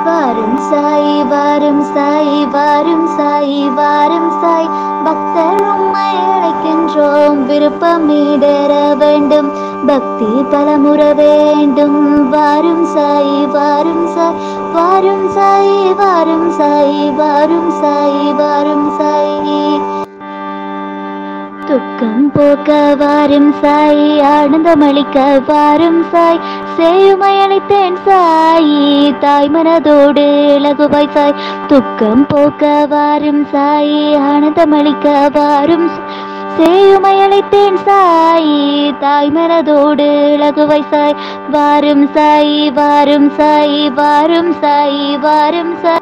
வாரும் சாய் வாரும் சாய் வாரும் சாய் வாரும் சாய் பக்தர் உம்மை அழைக்கின்றோம் விருப்பம் ஈடேற வேண்டும் பக்தி பலமுற வேண்டும் வாரும் சாய் வாரும் சாய் வாரும் சாய் வாரும் சாய் வாரும் சாய் வாரும் சாய் துக்கம் போக்க வாரும் சாய் ஆனந்தமளிக்க வாரும் சாய் சேயுமை அளித்தேன் சாய் தாய் மனதோடு இலகுவாய் சாய் துக்கம் போக்க வாரும் சாய் ஆனந்தமளிக்க வாரும் சாய். சேயுமை அளித்தேன் சாய் தாய் மனதோடு இலகுவாய் சாய் வாரும் சாய் வாரும் சாய் வாரும் சாய் வாரும் சாய்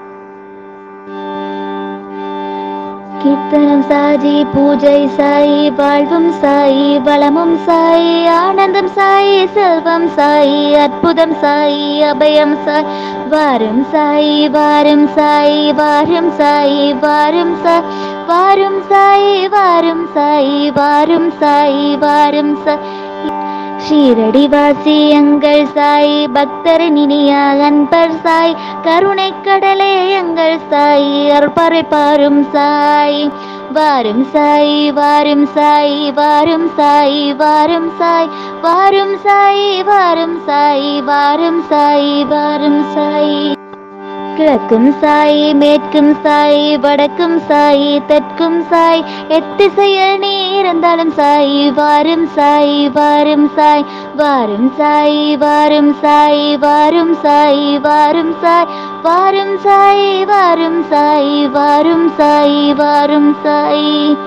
கீர்த்தனம் சாஜி பூஜை சாய் வாழ்வும் சாய் வளமும் சாய் ஆனந்தம் சாய் செல்வம் சாய் அற்புதம் சாய் அபயம் சாய் வாரும் சாய் வாரும் சாய் வாரும் சாய் வாரும் சாய் வாரும் சாய் வாரும் சாய் வாரும் சாய் வாரும் சாய் ஷீரடி வாசி எங்கள் சாய் பக்தர் நினிய அன்பர் சாய் கருணை கடலே எங்கள் சாய் அற்பரை பாரும் சாய் வாரும் சாய் வாரும் சாய் வாரும் சாய் வாரும் சாய் வாரும் சாய் வாரும் சாய் வாரும் சாய் வாரும் சாய் கிழக்கும் சாய் மேற்கும் சாய் வடக்கும் சாய் தெற்கும் சாய் எத்திசையில் நீ இருந்தாலும் சாய் வாரும் சாய் வாரும் சாய் வாரும் சாய் வாரும் சாய் வாரும் சாய் வாரும் சாய் வாரும் சாய் வாரும் சாய் வாரும் சாய் வாரும் சாய்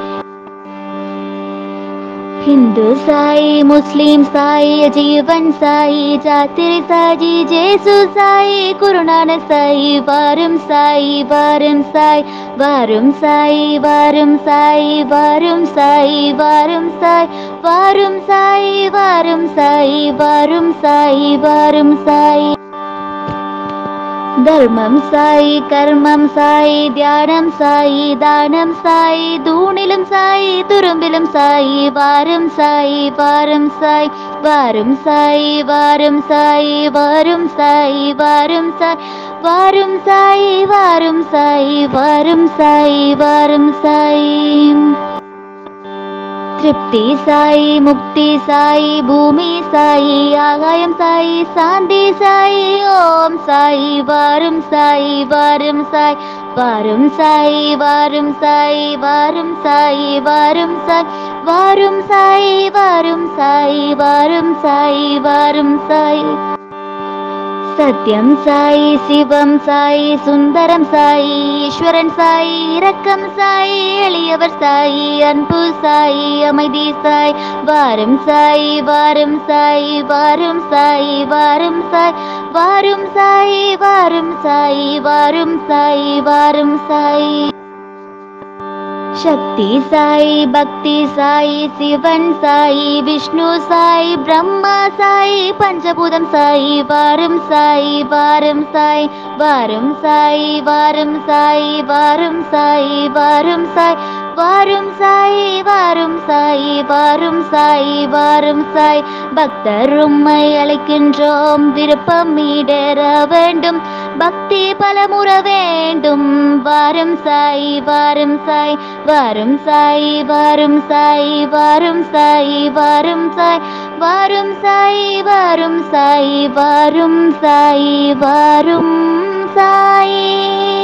हिंदू साई मुस्लिम साई जीवन साई जातिरी साजी जेसु साई गुरुनानक साई वारुम साई वारुम साई वारुम साई वारुम साई वारुम साई वारुम साई वारुम साई वारुम साई वारुम साई वारुम साई ധർമ്മം സായി കർമ്മം സായി ധ്യാനം സായി ദാനം സായി തൂണിലും സായി തുരുമ്പിലും സായി വാരം സായി വാരം സായി വാരും സായി വാരും സായി വാരും സായി വാരും സായി വാരും സായി വാരും സായി വാരും സായി വാരും സായി തൃപ്തി സായി മുക്തി സായി ഭൂമി സായി ആകായം സായി ശാന്തി സായി ഓം സായി വാരും സായി വാരും സായി വാരും സായി വാരും സായി വാരും സായി വാരും സായി വാരും സായി വാരും സായി വാരും സായി വാരും സായി സത്യം സായി ശിവം സായി സുന്ദരം സായി ഈശ്വരൻ സായി இரக்கம் சாய் எளியவர் சாய் அன்பு சாய் அமைதி சாய் வாரும் சாய் வாரும் சாய் வாரும் சாய் வாரும் சாய் வாரும் சாய் வாரும் சாய் வாரும் சாய் வாரும் சாய் சக்தி சாய் பக்தி சாய் சிவன் சாய் விஷ்ணு சாய் பிரம்மா சாய் பஞ்சபூதம் சாய் வாரும் சாய் வாரும் சாய் வாரும் சாய் வாரும் சாய் வாரும் சாய் வாரும் சாய் வாரும் சாய் வாரும் சாய் வாரும் சாய் வாரும் சாய் பக்தர் உம்மை அழைக்கின்றோம் விருப்பம் ஈடேற வேண்டும் பக்தி பலமுற வேண்டும் வாரும் சாய் வாரும் சாய் வாரும் சாய் வாரும் சாய் வாரும் சாய் வாரும் சாய் வாரும் சாய் வாரும் சாய் வாரும் சாய் வாரும் சாய்